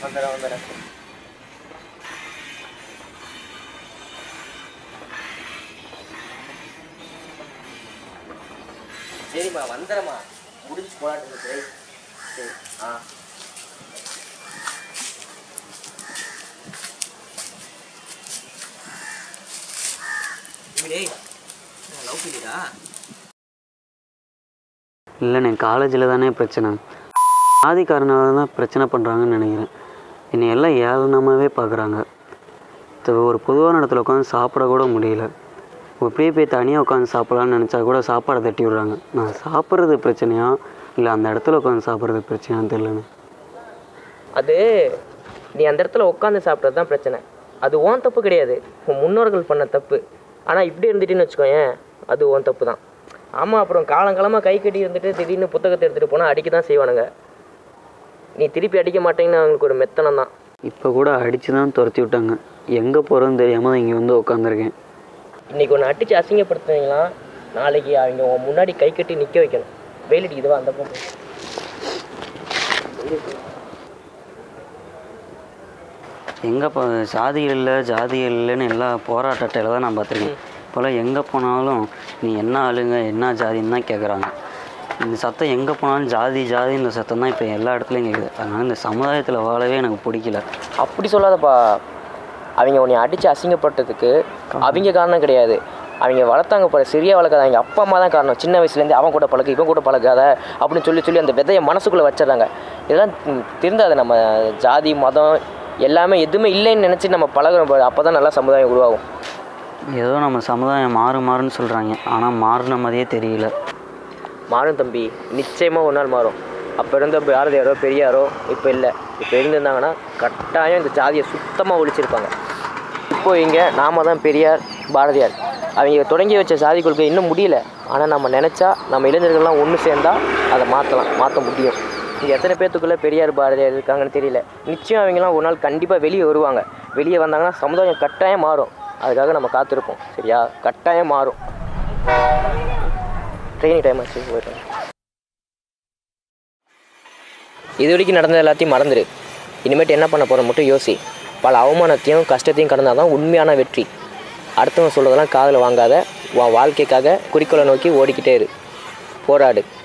வந்துடுறேன் வந்துடுறேன் சரிம்மா வந்துடுறேம்மா முடிச்சு போலாட்டு சரி சரி ஆ டேய் லவ் பண்ணிடா இல்லைண்ணே காலேஜில் தானே பிரச்சனை ஆதிக்காரனால தான் பிரச்சனை பண்ணுறாங்கன்னு நினைக்கிறேன் என்னை எல்லாம் ஏளனமாகவே பார்க்குறாங்க இது ஒரு பொதுவான இடத்துல உட்காந்து சாப்பிட கூட முடியல இப்படியே போய் தனியாக உட்காந்து சாப்பிட்லான்னு நினச்சா கூட சாப்பாடை தட்டி விடுறாங்க நான் சாப்பிட்றது பிரச்சனையா இல்லை அந்த இடத்துல உட்காந்து சாப்பிட்றது பிரச்சனையான்னு தெரியலண்ணே அது நீ அந்த இடத்துல உட்காந்து சாப்பிட்றது தான் பிரச்சனை அது உன் தப்பு கிடையாது உன் முன்னோர்கள் பண்ண தப்பு ஆனால் இப்படி இருந்துட்டுன்னு வச்சுக்கோயேன் அது உன் தப்பு தான் ஆமாம் அப்புறம் காலங்காலமாக கை கட்டி இருந்துட்டு திடீர்னு புத்தகத்தை எடுத்துகிட்டு போனால் அடிக்க தான் செய்வானுங்க நீ திருப்பி அடிக்க மாட்டேங்கன்னு அவங்களுக்கு ஒரு மெத்தனம் தான் இப்போ கூட அடித்து தான் துரத்தி விட்டாங்க எங்கே போகிறோன்னு தெரியாமல் இங்கே வந்து உட்காந்துருக்கேன் இன்னைக்கு ஒன்று அடித்து அசிங்கப்படுத்துனீங்களா நாளைக்கு அவங்க உன் முன்னாடி கை கட்டி நிற்க வைக்கணும் வெயிலடி இதுவா அந்த பக்கம் போ. எங்கே இப்போ சாதிகள் இல்லை ஜாதிகள் இல்லைன்னு எல்லா போராட்ட அட்டையில தான் நான் பார்த்துருக்கேன் இப்போல்லாம் எங்கே போனாலும் நீ என்ன ஆளுங்க என்ன ஜாதின்னு தான் கேட்குறாங்க இந்த சத்தம் எங்கே போனாலும் ஜாதி ஜாதி இந்த சத்தம் தான் இப்போ எல்லா இடத்துலையும் கேட்குது அதனால் இந்த சமுதாயத்தில் வாழவே எனக்கு பிடிக்கல அப்படி சொல்லாதப்பா அவங்க உன்னை அடித்து அசிங்கப்பட்டதுக்கு அவங்க காரணம் கிடையாது அவங்க வளர்த்தாங்க போல சரியாக வளர்க்காத அவங்க அப்பா அம்மா தான் காரணம் சின்ன வயசுலேருந்து அவன் கூட பழகு இவன் கூட பழகாத அப்படின்னு சொல்லி சொல்லி அந்த விதையை மனசுக்குள்ளே வச்சிடறாங்க இதெல்லாம் ம், திருந்தாது நம்ம ஜாதி மதம் எல்லாமே எதுவுமே இல்லைன்னு நினச்சி நம்ம பழகிறோம் அப்போ தான் நல்லா சமுதாயம் உருவாகும் ஏதோ நம்ம சமுதாயம் மாறு மாறுன்னு சொல்கிறாங்க ஆனால் மாறின மாதிரியே தெரியல மாறும் தம்பி நிச்சயமாக ஒரு நாள் மாறும் அப்போ இருந்த பாரதியாரோ பெரியாரோ இப்போ இல்லை இப்போ இருந்திருந்தாங்கன்னா கட்டாயம் இந்த ஜாதியை சுத்தமாக ஒழிச்சிருப்பாங்க இப்போ இங்கே நாம தான் பெரியார் பாரதியார் அவங்க தொடங்கி வச்ச சாதி கொள்கை இன்னும் முடியல ஆனால் நம்ம நினச்சா நம்ம இளைஞர்கள்லாம் ஒன்று சேர்ந்தா அதை மாற்றலாம் மாற்ற முடியும் இங்கே எத்தனை பேர்த்துக்குள்ளே பெரியார் பாரதியார் இருக்காங்கன்னு தெரியல நிச்சயம் அவங்கலாம் ஒரு நாள் கண்டிப்பாக வெளியே வருவாங்க வெளியே வந்தாங்கன்னா சமுதாயம் கட்டாயம் மாறும் அதுக்காக நம்ம காத்திருப்போம் சரியா கட்டாயம் மாறும் ட்ரெயினிங் டைம் ஆச்சு போயிட்டோம் இது வரைக்கும் நடந்த எல்லாத்தையும் மறந்துடு இனிமேட்டு என்ன பண்ண போகிற மட்டும் யோசி பல அவமானத்தையும் கஷ்டத்தையும் கடந்தால் தான் உண்மையான வெற்றி அடுத்தவங்க சொல்கிறதெல்லாம் காதில் வாங்காத உன் வாழ்க்கைக்காக குறிக்கோளை நோக்கி ஓடிக்கிட்டே இரு போராடு